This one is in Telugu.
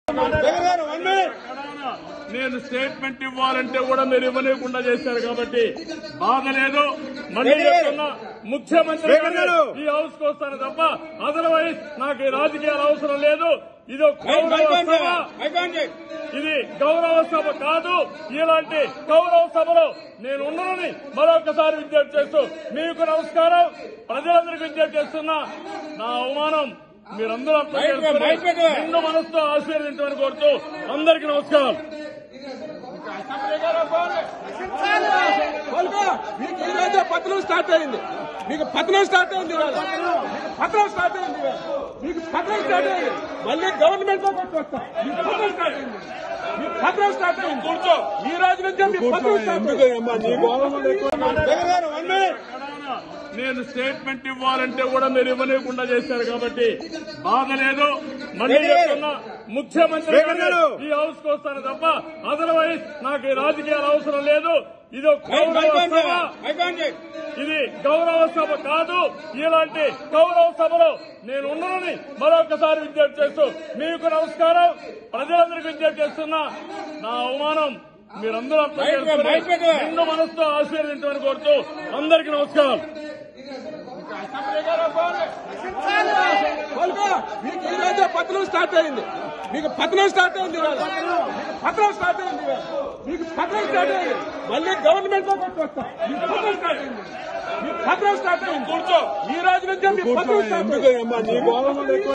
జగన్ గారు వన్ మినిట్ నేను స్టేట్మెంట్ ఇవ్వాలంటే కూడా మీరు ఇవ్వలేకుండా చేశారు కాబట్టి బాధ లేదు మళ్ళీ జగన్ గారు. చెప్తున్నా ముఖ్యమంత్రి జగన్ గారు. ఈ హౌస్ కు వస్తాను తప్ప అదర్వైజ్ నాకు ఈ రాజకీయాలు అవసరం లేదు ఇది ఒక గౌరవ సభ అయిపోయింది ఇది గౌరవ సభ కాదు ఇలాంటి గౌరవ సభలో నేను ఉన్నానని మరొకసారి విజ్ఞప్తి చేస్తూ మీకు నమస్కారం ప్రజలందరికీ విజ్ఞప్తి చేస్తున్నా నా అవమానం మీరందరూ అర్థం బయటకు, చేసుకుని బయటకు. నిండు మనసుతో ఆశీర్వదించమని కోరుతూ అందరికీ నమస్కారం కోలుకో. మీకు ఈ రోజే పతనం స్టార్ట్ అయింది మీకు పతనం స్టార్ట్ అయింది ఇవాళ. మీకు పతనం స్టార్ట్ అయింది ఇవాళ. మీకు పతనం స్టార్ట్ అయింది మళ్ళీ గవర్నమెంట్ లో కొట్టుకొస్తాం మీకు పతనం స్టార్ట్ అయింది మీకు పతనం స్టార్ట్ అయింది కూర్చో ఈ రోజు నుంచే మీకు పతనం స్టార్ట్ అయింది జగన్ గారు వన్ మినిట్ నేను స్టేట్మెంట్ ఇవ్వాలంటే కూడా మీరు ఇవ్వలేకుండా చేశారు కాబట్టి బాధ లేదు మళ్ళీ జగన్ గారు. చెప్తున్నా ముఖ్యమంత్రి జగన్ గారు. ఈ హౌస్ కు వస్తాను తప్ప అదర్వైజ్ నాకు ఈ రాజకీయాలు అవసరం లేదు ఇది ఒక గౌరవ అయిపోయింది సభ అయిపోయింది ఇది గౌరవ సభ కాదు ఇలాంటి గౌరవ సభలో నేను ఉన్నానని మరొకసారి విజ్ఞప్తి చేస్తూ మీకు నమస్కారం ప్రజలందరికీ విజ్ఞప్తి చేస్తున్నా నా అవమానం మీరందరూ అర్థం బయటకు, చేసుకుని బయటకు. నిండు మనసుతో ఆశీర్వదించమని కోరుతూ అందరికీ నమస్కారం కోలుకో. మీకు ఈ రోజే పతనం స్టార్ట్ అయింది మీకు పతనం స్టార్ట్ అయింది ఇవాళ. మీకు పతనం స్టార్ట్ అయింది ఇవాళ. మీకు పతనం స్టార్ట్ అయింది మళ్ళీ గవర్నమెంట్ లో కొట్టుకొస్తాం మీకు పతనం స్టార్ట్ అయింది మీకు పతనం స్టార్ట్ అయింది కూర్చో ఈ రోజు నుంచే మీకు పతనం స్టార్ట్ అయింది